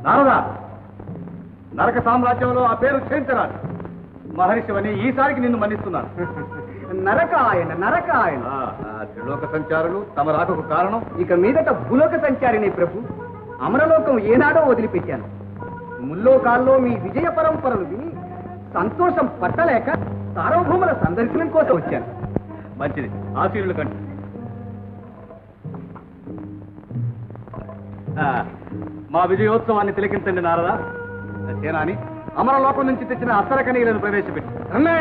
నారదా నరక సామ్రాజ్యంలో ఆ పేరు చేయించరాదు మహర్షివని ఈసారికి నిన్ను మన్నిస్తున్నాను నరకాయన నరకాయన ఆ, ఆ త్రిలోక సంచారులు తమ రాకకు కారణం ఇక మీదట భూలోక సంచారిని ప్రభు అమరలోకం ఏనాడో వదిలిపెట్టాను ముల్లోకాల్లో మీ విజయ పరంపరలు విని సంతోషం పట్టలేక సార్వభౌముల సందర్శనం కోసం వచ్చాను మంచిది ఆశీనులు కంటు ఆ, మా విజయోత్సవాన్ని తిలకించండి నారదా సేనాని అమరలోకం నుంచి తెచ్చిన అసరకనీయులను ప్రవేశపెట్టి అన్నయ్య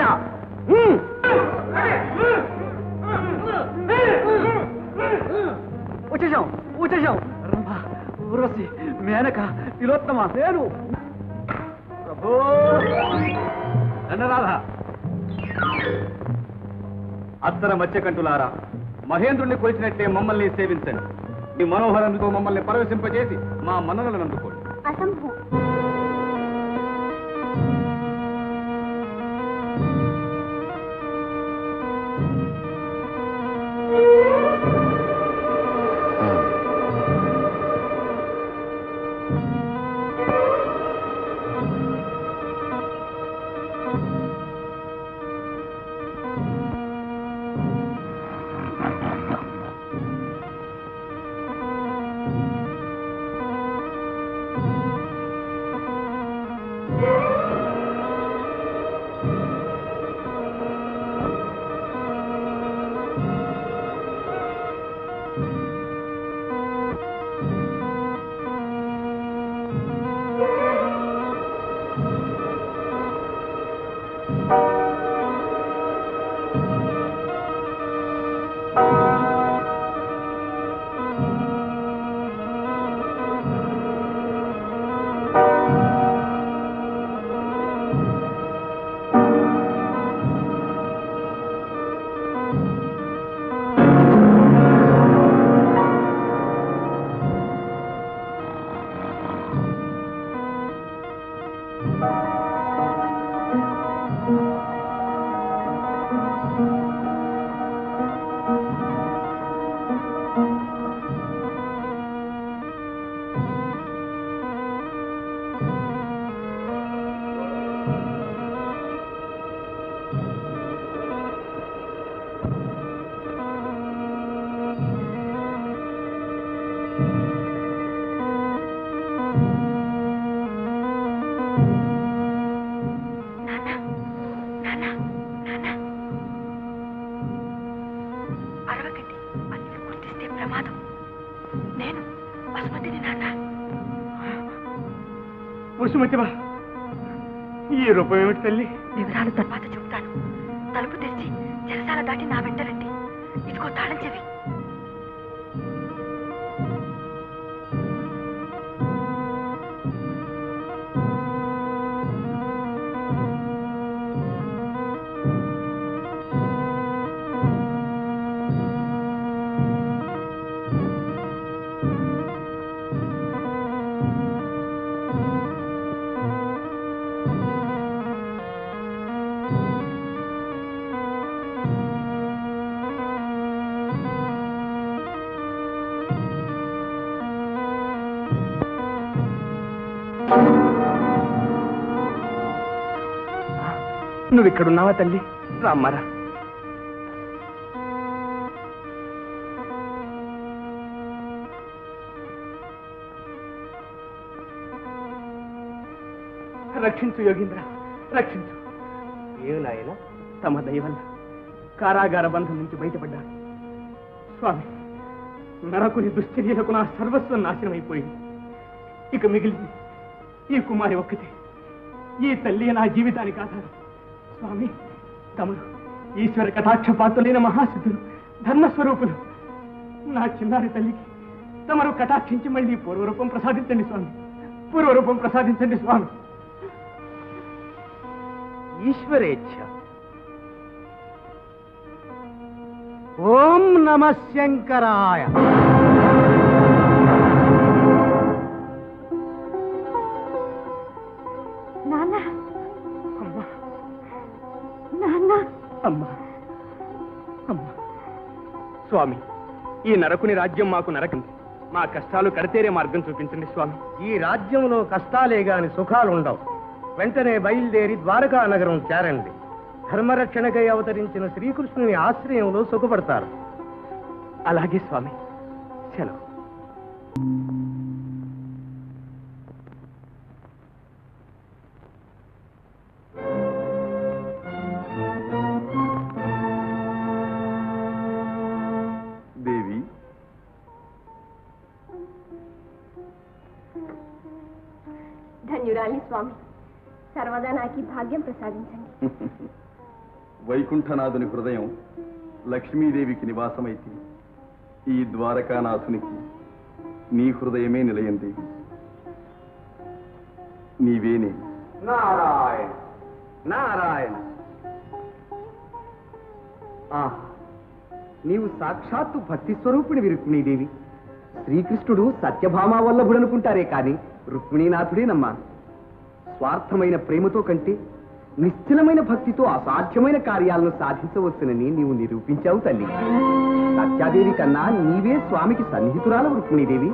వచ్చేసాం వచ్చేసాం ఊర్వశి మేనక తిలోత్తమ నేను ప్రభు దండరాధ అత్తర మత్స్యకంటులారా మహేంద్రుణ్ణి కొలిచినట్టే మమ్మల్ని సేవించండి మీ మనోహరంతో మమ్మల్ని పరవశింపజేసి మా మనలను అందుకోండి అసంభవం అరవకండి అన్ని గుర్తిస్తే ప్రమాదం నేను వసుమతిని నాన్న వసుమతివా ఈ రూపం ఏమిటి తల్లి వివరాలు తర్వాత చెబుతాను తలుపు తెరిచి చెరసాల దాటి నా వెంట రండి ఇదిగో తాళం చెవి నువ్వు ఇక్కడున్నావా తల్లి రామ్మారా రక్షించు యోగీంద్ర రక్షించు ఏమి నాయన తమ దయ వల్ల కారాగార బంధం నుంచి బయటపడ్డాను స్వామి నరకుని దుశ్చర్యలకు నా సర్వస్వం నాశనం అయిపోయింది ఇక మిగిలింది ఈ కుమారి ఒక్కతే ఈ తల్లి నా జీవితానికి ఆధారం స్వామి తమరు ఈశ్వర కటాక్ష పాత్రులైన మహాసిద్ధులు ధర్మస్వరూపులు నా చిన్నారి తల్లికి తమరు కటాక్షించి మళ్ళీ పూర్వరూపం ప్రసాదించండి స్వామి పూర్వరూపం ప్రసాదించండి స్వామి ఈశ్వరేచ్ఛ ఓం నమ శంకరాయ నాన్న అమ్మా నాన్న అమ్మా అమ్మా స్వామి ఈ నరకుని రాజ్యం మాకు నరకండి మా కష్టాలు కడతేరే మార్గం చూపించండి స్వామి ఈ రాజ్యంలో కష్టాలే గాని సుఖాలు ఉండవు వెంటనే బయలుదేరి ద్వారకా నగరం చేరండి ధర్మరక్షణకై అవతరించిన శ్రీకృష్ణుని ఆశ్రయంలో సుఖపడతారు అలాగే స్వామి సెలవు దేవి ధన్యురాలి స్వామి సర్వదా నాకు ఈ భాగ్యం ప్రసాదించండి వైకుంఠనాథుని హృదయం లక్ష్మీదేవికి నివాసమైతే ఈ ద్వారకానాథునికి నీ హృదయమే నిలయం దేవి నీవేనే నారాయణ నారాయణ నీవు సాక్షాత్తు భక్తి స్వరూపిణి రుక్మిణీదేవి శ్రీకృష్ణుడు సత్యభామ వల్లభుడనుకుంటారే కాని రుక్మిణీనాథుడేనమ్మా స్వార్థమైన ప్రేమతో కంటే నిశ్చలమైన భక్తితో అసాధ్యమైన కార్యాలను సాధించవచ్చునని నీవు నిరూపించావు తల్లి సత్యాదేవి కన్నా నీవే స్వామికి సన్నిహితురాలు రుక్మిణీదేవి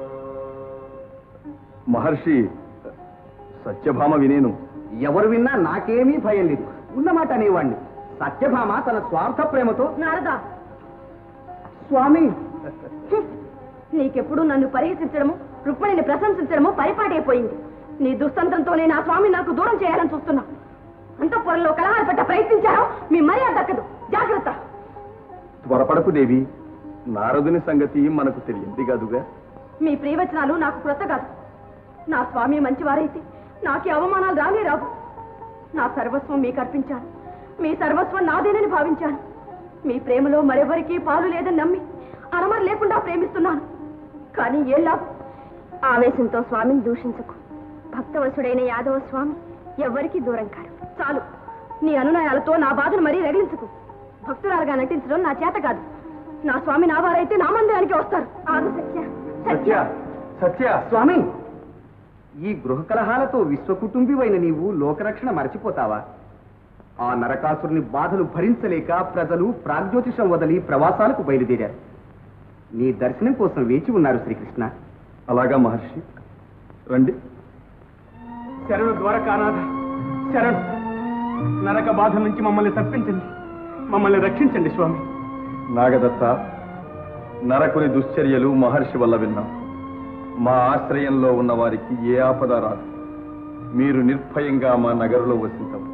మహర్షి సత్యభామ వినేను ఎవరు విన్నా నాకేమీ భయం లేదు ఉన్నమాట అనేవాణ్ణి సత్యభామ తన స్వార్థ ప్రేమతో నారదా స్వామి నీకెప్పుడు నన్ను పరిహసించడము రుక్మిణిని ప్రశంసించడము పరిపాటైపోయింది నీ దుస్తంత్రంతోనే నా స్వామి నాకు దూరం చేయాలని చూస్తున్నా అంతఃపురంలో కలహాలు పెట్ట ప్రయత్నించారో మీ మర్యాద దక్కదు జాగ్రత్త త్వరపడకు దేవి నారదుని సంగతి మనకు తెలియంది కాదుగా మీ ప్రియవచనాలు నాకు క్రొత్త కాదు నా స్వామి మంచివారైతే నాకు ఈ అవమానాలు రానే రావు నా సర్వస్వం మీకు అర్పించాను మీ సర్వస్వం నాదేనని భావించాను మీ ప్రేమలో మరెవరికీ పాలు లేదని నమ్మి అనమర లేకుండా ప్రేమిస్తున్నాను కానీ ఏం లాభం ఆవేశంతో స్వామిని దూషించకు భక్తవశుడైన యాదవ స్వామి ఎవ్వరికీ దూరం కాడు చాలు నీ అనునయాలతో నా బాధను మరీ రగిలించుకు భక్తురాలుగా నటించడం నా చేత కాదు నా స్వామి నా వారైతే నా మందిరానికి వస్తారు ఆగు సత్య సత్య సత్య స్వామి ఈ గృహ కలహాలతో విశ్వకుటుంబివైన నీవు లోకరక్షణ మరచిపోతావా ఆ నరకాసురుని బాధలు భరించలేక ప్రజలు ప్రాగ్జ్యోతిషం వదిలి ప్రవాసాలకు బయలుదేరారు నీ దర్శనం కోసం వేచి ఉన్నారు శ్రీకృష్ణ అలాగా మహర్షి రండి శరణు ద్వారకానాథ శరణు నరక బాధ నుంచి మమ్మల్ని తప్పించండి మమ్మల్ని రక్షించండి స్వామి నాగదత్త నరకుని దుశ్చర్యలు మహర్షి వల్ల విన్నాం మా ఆశ్రయంలో ఉన్న వారికి ఏ ఆపద రాదు మీరు నిర్భయంగా మా నగరులో వసించవచ్చు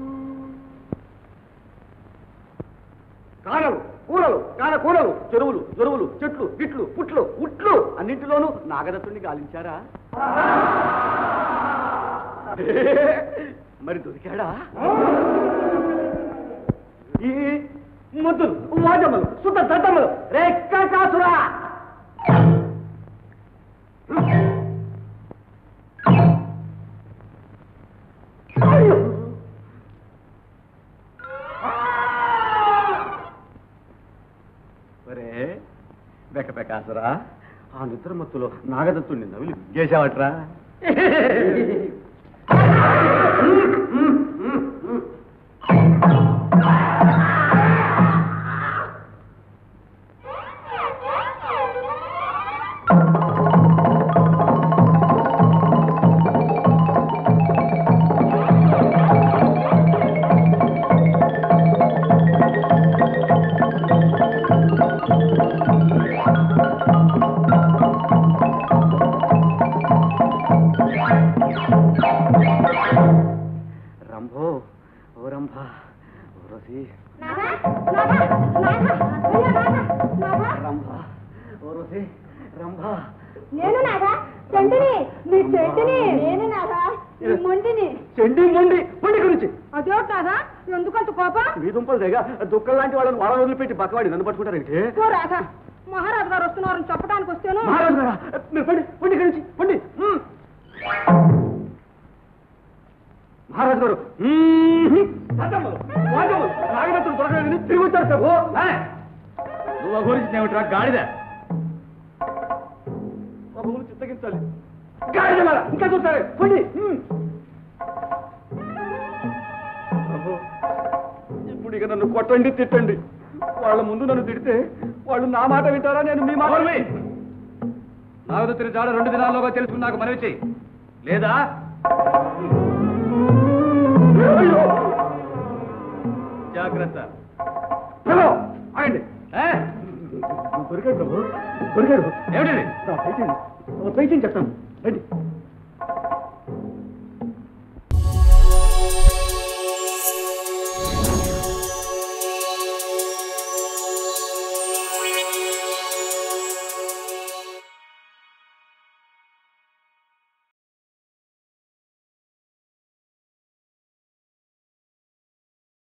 కానలు కూరలు కాన కూరలు చెరువులు చెరువులు చెట్లు గిట్లు పుట్లు ఉట్లు అన్నింటిలోనూ నాగదత్తుని గాలించారా మరి దొరికాడా ఈ ముద్దులు వాజములు సుత దద్దములు రేఖాసురా ఒరే బెక్క బెకాసురా ఆ నిద్రమత్తులో నాగదత్తుని నవిలి గేసావట్రా రంభో ఓ రంభ ఓ రసి రంభ ఓ రసి రంభ నేను నాగా చెంటిని నీ చెంటిని నేను నాగా నీ మొండిని చెండి మొండి మొండి గురించి అదో కాదా ఎందుకంత కోపం మీ దుంపలు తెగ దుఃఖం లాంటి వాళ్ళని వాళ్ళని వదిలిపెట్టి పక్కవాడి నన్ను పట్టుకుంటారంటే ఓ రాధా మహారాజు గారు వస్తున్నారని చెప్పడానికి వస్తేను మహారాజు గారా మీరు పండి పండి గురించి పండి మ్మ్. మహారాజు గారు మ్మ్. దద్దమ్మలు, వాద్యములు, నాగదత్తులు దొరకలేదని తిరిగి వచ్చారు ప్రభు ఏ? నువ్వు గురించి ఏమిట్రా గాడిద ప్రభువును చిత్తగించాలి గాడిదలారా, ఇంకా చూస్తారే పండి మ్మ్. ప్రభు ఇప్పుడు ఇక నన్ను కొట్టండి తిట్టండి వాళ్ళ ముందు నన్ను తిడితే వాళ్ళు నా మాట వింటారా నేను మీ మాట నాగదత్తుని జాడ రెండు దినాల్లోగా తెలుసుకుని నాకు మనవి చెయ్యి లేదా జాగ్రత్త ఆగండి దొరికాడు ప్రభు దొరికాడు ఏమిటి పైకి పైకి చెప్తాను